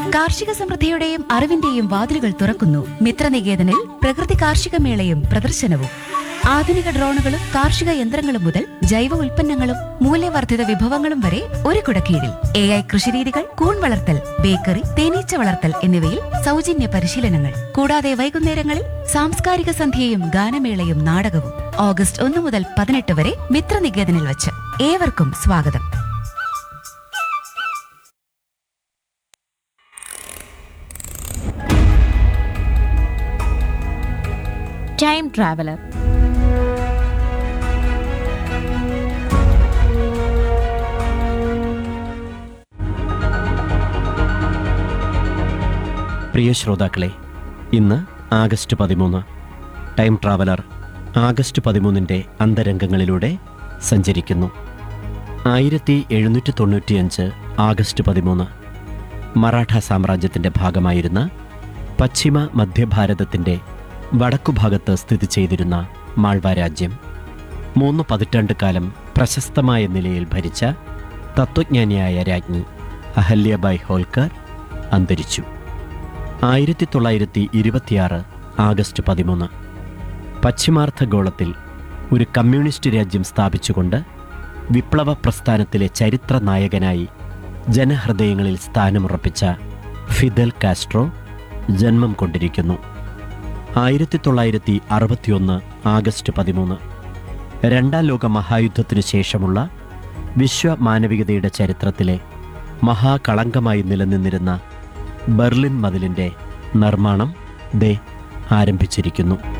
കാർഷിക സമൃദ്ധിയുടെയും അറിവിന്റെയും വാതിലുകൾ തുറക്കുന്നു മിത്രനികേതനിൽ പ്രകൃതി കാർഷിക മേളയും പ്രദർശനവും ആധുനിക ഡ്രോണുകളും കാർഷിക യന്ത്രങ്ങളും മുതൽ ജൈവ ഉൽപ്പന്നങ്ങളും മൂല്യവർദ്ധിത വിഭവങ്ങളും വരെ ഒരു കുടക്കീഴിൽ എ ഐ കൃഷിരീതികൾ കൂൺ വളർത്തൽ ബേക്കറി തേനീച്ച വളർത്തൽ എന്നിവയിൽ സൗജന്യ പരിശീലനങ്ങൾ കൂടാതെ വൈകുന്നേരങ്ങളിൽ സാംസ്കാരിക സന്ധ്യയും ഗാനമേളയും നാടകവും ഓഗസ്റ്റ് ഒന്ന് മുതൽ പതിനെട്ട് വരെ മിത്രനികേതനിൽ വച്ച് ഏവർക്കും സ്വാഗതം ടൈം ട്രാവലർ പ്രിയ ശ്രോതാക്കളെ ഇന്ന് ആഗസ്റ്റ് പതിമൂന്ന് ടൈം ട്രാവലർ ആഗസ്റ്റ് പതിമൂന്നിൻ്റെ അന്തരംഗങ്ങളിലൂടെ സഞ്ചരിക്കുന്നു ആയിരത്തി എഴുന്നൂറ്റി തൊണ്ണൂറ്റിയഞ്ച് ആഗസ്റ്റ് പതിമൂന്ന് മറാഠ സാമ്രാജ്യത്തിൻ്റെ ഭാഗമായിരുന്ന പശ്ചിമ മധ്യഭാരതത്തിൻ്റെ വടക്കുഭാഗത്ത് സ്ഥിതി ചെയ്തിരുന്ന മാൾവ രാജ്യം മൂന്ന് പതിറ്റാണ്ട് കാലം പ്രശസ്തമായ നിലയിൽ ഭരിച്ച തത്വജ്ഞാനിയായ രാജ്ഞി അഹല്യബായ് ഹോൾക്കർ അന്തരിച്ചു ആയിരത്തി തൊള്ളായിരത്തി ഇരുപത്തിയാറ് ആഗസ്റ്റ് പതിമൂന്ന് പശ്ചിമാർദ്ധ ഗോളത്തിൽ ഒരു കമ്മ്യൂണിസ്റ്റ് രാജ്യം സ്ഥാപിച്ചുകൊണ്ട് വിപ്ലവ പ്രസ്ഥാനത്തിലെ ചരിത്ര നായകനായി ജനഹൃദയങ്ങളിൽ സ്ഥാനമുറപ്പിച്ച ഫിദൽ കാസ്ട്രോ ജന്മം കൊണ്ടിരിക്കുന്നു ആയിരത്തി തൊള്ളായിരത്തി അറുപത്തിയൊന്ന് ആഗസ്റ്റ് പതിമൂന്ന് രണ്ടാം ലോക മഹായുദ്ധത്തിനു ശേഷമുള്ള വിശ്വമാനവികതയുടെ ചരിത്രത്തിലെ മഹാകളങ്കമായി നിലനിന്നിരുന്ന ബെർലിൻ മതിലിൻ്റെ നിർമ്മാണം ദേ ആരംഭിച്ചിരിക്കുന്നു